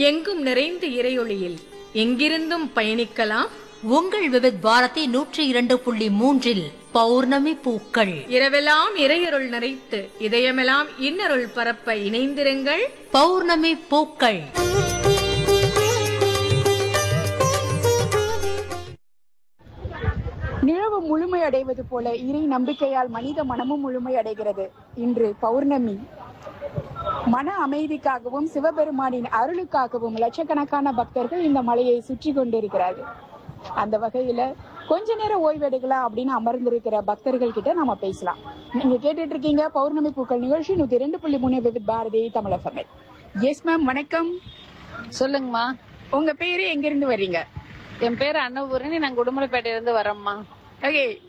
எங்கும் நிறைந்த இறையொளியில் எங்கிருந்தும் பயணிக்கலாம் உங்கள் விவித் பாரதி நூற்றி இரண்டு புள்ளி மூன்றில் பௌர்ணமி பூக்கள் இரவெல்லாம் இறையருள் நிறைத்து இதயமெல்லாம் இன்னருள் பரப்ப இணைந்திருங்கள் பௌர்ணமி பூக்கள் நிலவு முழுமை அடைவது போல இறை நம்பிக்கையால் மனித மனமும் முழுமை அடைகிறது இன்று பௌர்ணமி மன அமைதிக்காகவும் சிவபெருமானின் அருளுக்காகவும் லட்சக்கணக்கான பக்தர்கள் இந்த மலையை சுற்றி கொண்டிருக்கிறார்கள் அந்த வகையில கொஞ்ச நேரம் ஓய்வெடுக்கலாம் அப்படின்னு அமர்ந்திருக்கிற பக்தர்கள் கிட்ட நாம பேசலாம் நீங்க கேட்டுட்டு இருக்கீங்க பௌர்ணமி பூக்கள் நிகழ்ச்சி நூத்தி ரெண்டு புள்ளி மூணு விவித் பாரதி தமிழ் எஸ் மேம் வணக்கம் சொல்லுங்கம்மா உங்க பேரு எங்க இருந்து வர்றீங்க என் பேர் அன்னபூரணி நான் குடுமலைப்பேட்டையில இருந்து வரேம்மா ஓகே